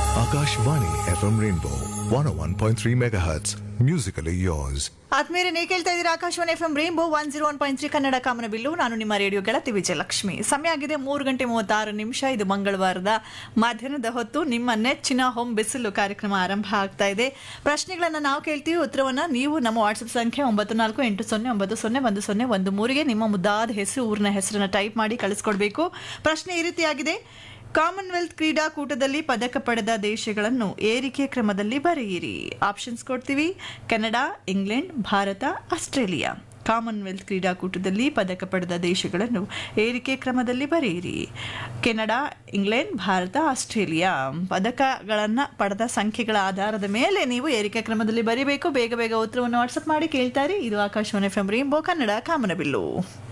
Akashvani FM Rainbow 101.3 MHz. Musically yours. ಆದ್ಮೇಲೆ ನೀವು ಕೇಳ್ತಾ ಇದ್ದೀರಾ Akashvani F M rainbow one zero one point three Kannada Kamanabillu ನಾನು ನಿಮ್ಮ ರೇಡಿಯೋ ಗೆಳತಿ ವಿಜಯಲಕ್ಷ್ಮಿ ಸಮಯ ಆಗಿದೆ ಮೂರು ಗಂಟೆ ಮೂವತ್ತಾರು ನಿಮಿಷ ಇದು ಮಂಗಳವಾರದ ಮಧ್ಯಾಹ್ನದ ಹೊತ್ತು ನಿಮ್ಮ ನೆಚ್ಚಿನ ಹೋಮ್ ಬಿಸಿಲು ಕಾರ್ಯಕ್ರಮ ಆರಂಭ ಆಗ್ತಾ ಇದೆ ಪ್ರಶ್ನೆಗಳನ್ನ ನಾವು ಕೇಳ್ತೀವಿ ಉತ್ತರವನ್ನ ನೀವು ನಮ್ಮ ವಾಟ್ಸಪ್ ಸಂಖ್ಯೆ ಒಂಬತ್ತು ನಾಲ್ಕು ಎಂಟು ಸೊನ್ನೆ ಒಂಬತ್ತು ಸೊನ್ನೆ ಒಂದು ಸೊನ್ನೆ ಒಂದು ಮೂರಿಗೆ ನಿಮ್ಮ ಮುದ್ದಾದ ಹೆಸರು ಊರಿನ ಹೆಸರನ್ನ ಟೈಪ್ ಮಾಡಿ ಕಳಿಸ್ಕೊಡ್ಬೇಕು ಪ್ರಶ್ನೆ ಈ ರೀತಿಯಾಗಿದೆ ಕಾಮನ್ವೆಲ್ತ್ ಕ್ರೀಡಾಕೂಟದಲ್ಲಿ ಪದಕ ಪಡೆದ ದೇಶಗಳನ್ನು ಏರಿಕೆ ಕ್ರಮದಲ್ಲಿ ಬರೆಯಿರಿ ಆಪ್ಷನ್ಸ್ ಕೊಡ್ತೀವಿ Canada England Bharat Australia Commonwealth ಕ್ರೀಡಾಕೂಟದಲ್ಲಿ ಪದಕ ಪಡೆದ ದೇಶಗಳನ್ನು ಏರಿಕೆ ಕ್ರಮದಲ್ಲಿ ಬರೆಯಿರಿ ಕೆನಡಾ ಇಂಗ್ಲೆಂಡ್ ಭಾರತ ಆಸ್ಟ್ರೇಲಿಯಾ ಪದಕಗಳನ್ನು ಪಡೆದ ಸಂಖ್ಯೆಗಳ ಆಧಾರದ ಮೇಲೆ ನೀವು ಏರಿಕೆ ಕ್ರಮದಲ್ಲಿ ಬರೀಬೇಕು ಬೇಗ ಬೇಗ ಉತ್ತರವನ್ನು ವಾಟ್ಸಪ್ ಮಾಡಿ ಕೇಳ್ತಾರೆ ಇದು Akashvani F M rainbow Kannada ಕಾಮನಬಿಲ್ಲು